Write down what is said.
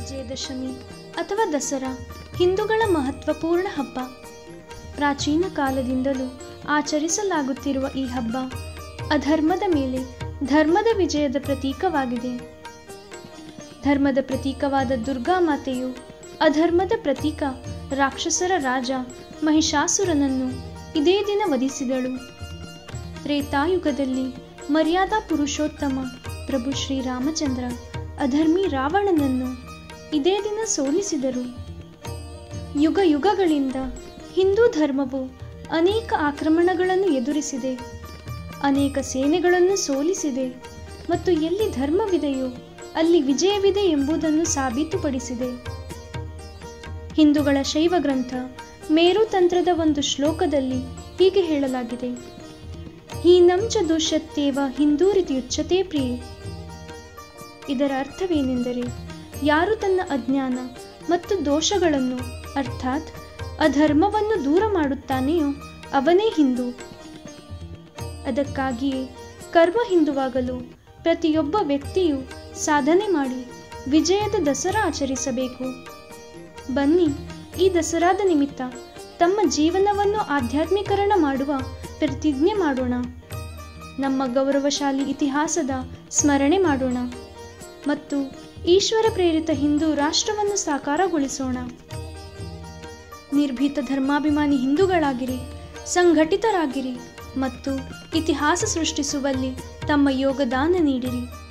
ವಿಜಯದಶಮಿ ಅಥವಾ ದಸರಾ ಹಿಂದೂಗಳ ಮಹತ್ವಪೂರ್ಣ ಹಬ್ಬ ಪ್ರಾಚೀನ ಕಾಲದಿಂದಲೂ ಆಚರಿಸಲಾಗುತ್ತಿರುವ ಈ ಹಬ್ಬ ಅಧರ್ಮದ ಮೇಲೆ ಧರ್ಮದ ವಿಜಯದ ಪ್ರತೀಕವಾಗಿದೆ ಧರ್ಮದ ಪ್ರತೀಕವಾದ ದುರ್ಗಾ ಮಾತೆಯು ಅಧರ್ಮದ ಪ್ರತೀಕ ರಾಕ್ಷಸರ ರಾಜ ಮಹಿಷಾಸುರನನ್ನು ಇದೇ ದಿನ ವಧಿಸಿದಳು ತ್ರೇತಾಯುಗದಲ್ಲಿ ಮರ್ಯಾದಾ ಪುರುಷೋತ್ತಮ ಪ್ರಭು ಶ್ರೀರಾಮಚಂದ್ರ ಅಧರ್ಮಿ ರಾವಣನನ್ನು ಇದೇ ದಿನ ಸೋಲಿಸಿದರು ಯುಗ ಯುಗಗಳಿಂದ ಹಿಂದೂ ಧರ್ಮವು ಅನೇಕ ಆಕ್ರಮಣಗಳನ್ನು ಎದುರಿಸಿದೆ ಅನೇಕ ಸೇನೆಗಳನ್ನು ಸೋಲಿಸಿದೆ ಮತ್ತು ಎಲ್ಲಿ ಧರ್ಮವಿದೆಯೋ ಅಲ್ಲಿ ವಿಜಯವಿದೆ ಎಂಬುದನ್ನು ಸಾಬೀತುಪಡಿಸಿದೆ ಹಿಂದೂಗಳ ಶೈವ ಗ್ರಂಥ ಮೇರುತಂತ್ರದ ಒಂದು ಶ್ಲೋಕದಲ್ಲಿ ಹೀಗೆ ಹೇಳಲಾಗಿದೆ ಹೀನಂ ಚ ದುಷ್ಯತ್ಯೇವ ಹಿಂದೂರಿತಿಯುಚ್ಯತೆ ಪ್ರಿಯೆ ಇದರ ಅರ್ಥವೇನೆಂದರೆ ಯಾರು ತನ್ನ ಅಜ್ಞಾನ ಮತ್ತು ದೋಷಗಳನ್ನು ಅರ್ಥಾತ್ ಅಧರ್ಮವನ್ನು ದೂರ ಮಾಡುತ್ತಾನೆಯೋ ಅವನೇ ಹಿಂದೂ ಅದಕ್ಕಾಗಿಯೇ ಕರ್ಮ ಹಿಂದುವಾಗಲು ಪ್ರತಿಯೊಬ್ಬ ವ್ಯಕ್ತಿಯು ಸಾಧನೆ ಮಾಡಿ ವಿಜಯದ ದಸರಾ ಆಚರಿಸಬೇಕು ಬನ್ನಿ ಈ ದಸರಾದ ನಿಮಿತ್ತ ತಮ್ಮ ಜೀವನವನ್ನು ಆಧ್ಯಾತ್ಮೀಕರಣ ಮಾಡುವ ಪ್ರತಿಜ್ಞೆ ಮಾಡೋಣ ನಮ್ಮ ಗೌರವಶಾಲಿ ಇತಿಹಾಸದ ಸ್ಮರಣೆ ಮಾಡೋಣ ಮತ್ತು ಈಶ್ವರ ಪ್ರೇರಿತ ಹಿಂದೂ ರಾಷ್ಟ್ರವನ್ನು ಸಾಕಾರಗೊಳಿಸೋಣ ನಿರ್ಭೀತ ಧರ್ಮಾಭಿಮಾನಿ ಹಿಂದೂಗಳಾಗಿರಿ ಸಂಘಟಿತರಾಗಿರಿ ಮತ್ತು ಇತಿಹಾಸ ಸೃಷ್ಟಿಸುವಲ್ಲಿ ತಮ್ಮ ಯೋಗದಾನ ನೀಡಿರಿ